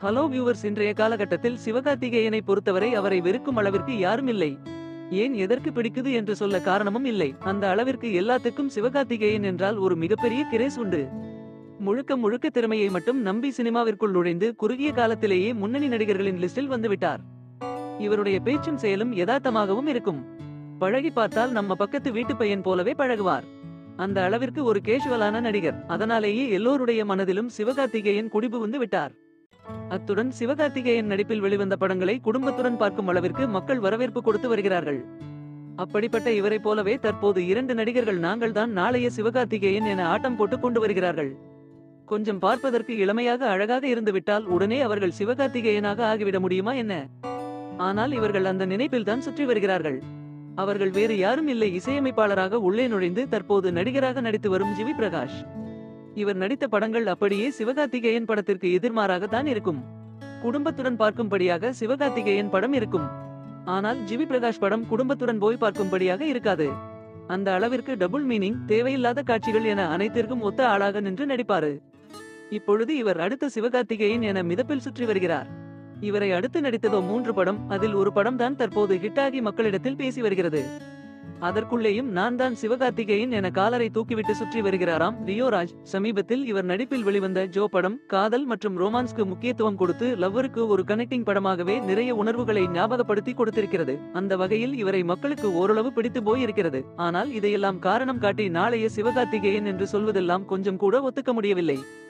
hello viewers இன்றைய காலகட்டத்தில் சிவகார்த்திகேயனை பொறுத்தவரை அவரை வெறுக்கும் அளவிற்கு யாரும் இல்லை ஏன் எதற்கு பிடிக்குது என்று சொல்ல காரணமும் இல்லை அந்த அளவிற்கு எல்லாத்துக்கும் சிவகார்த்திகேயன் என்றால் ஒரு மிகப்பெரிய கிரேஸ் உண்டு முழுக்க முழுக்க திறமையை மட்டும் நம்பி சினிமாவிற்குள் நுழைந்து குறுகிய காலத்திலேயே முன்னணி நடிகர்களின் லிஸ்டில் வந்துவிட்டார் இவருடைய பேச்சும் செயலும் யதார்த்தமாகவும் இருக்கும் பழகி பார்த்தால் நம்ம பக்கத்து வீட்டு பையன் போலவே பழகுவார் அந்த அளவிற்கு ஒரு கேஷுவலான நடிகர் அதனாலேயே எல்லோருடைய மனதிலும் சிவகார்த்திகேயன் குடிபுகுந்து விட்டார் அத்துடன் சிவகார்த்திகேயன் நடிப்பில் வெளிவந்த படங்களை குடும்பத்துடன் பார்க்கும் அளவிற்கு மக்கள் வரவேற்பு கொடுத்து வருகிறார்கள் அப்படிப்பட்ட இவரைப் போலவே தற்போது இரண்டு நடிகர்கள் நாங்கள் தான் நாளைய சிவகார்த்திகேயன் என ஆட்டம் போட்டு கொண்டு வருகிறார்கள் கொஞ்சம் பார்ப்பதற்கு இளமையாக அழகாக இருந்துவிட்டால் உடனே அவர்கள் சிவகார்த்திகேயனாக ஆகிவிட முடியுமா என்ன ஆனால் இவர்கள் அந்த நினைப்பில்தான் சுற்றி வருகிறார்கள் அவர்கள் வேறு யாரும் இல்லை இசையமைப்பாளராக உள்ளே நுழைந்து தற்போது நடிகராக நடித்து வரும் ஜிவி பிரகாஷ் இவர் நடித்த படங்கள் அப்படியே சிவகார்த்திகேயன் படத்திற்கு எதிர்மாறாக தான் இருக்கும் குடும்பத்துடன் பார்க்கும்படியாக சிவகார்த்திகேயன் படம் இருக்கும் ஆனால் ஜிவி பிரகாஷ் படம் குடும்பத்துடன் போய் பார்க்கும்படியாக இருக்காது அந்த அளவிற்கு டபுள் மீனிங் தேவையில்லாத காட்சிகள் என அனைத்திற்கும் ஒத்த ஆளாக நின்று நடிப்பாரு இப்பொழுது இவர் அடுத்த சிவகார்த்திகேயன் என மிதப்பில் சுற்றி வருகிறார் இவரை அடுத்து நடித்ததோ மூன்று படம் அதில் ஒரு படம் தான் தற்போது ஹிட்டாகி மக்களிடத்தில் பேசி வருகிறது அதற்குள்ளேயும் நான் தான் சிவகார்த்திகேயன் என காலரை தூக்கிவிட்டு சுற்றி வருகிறாராம் ரியோராஜ் சமீபத்தில் இவர் நடிப்பில் வெளிவந்த ஜோ படம் காதல் மற்றும் ரோமான்ஸ்க்கு முக்கியத்துவம் கொடுத்து லவ்வருக்கு ஒரு கனெக்டிங் படமாகவே நிறைய உணர்வுகளை ஞாபகப்படுத்தி கொடுத்திருக்கிறது அந்த வகையில் இவரை மக்களுக்கு ஓரளவு பிடித்து போய் இருக்கிறது ஆனால் இதையெல்லாம் காரணம் காட்டி நாளைய சிவகார்த்திகேயன் என்று சொல்வதெல்லாம் கொஞ்சம் கூட ஒத்துக்க முடியவில்லை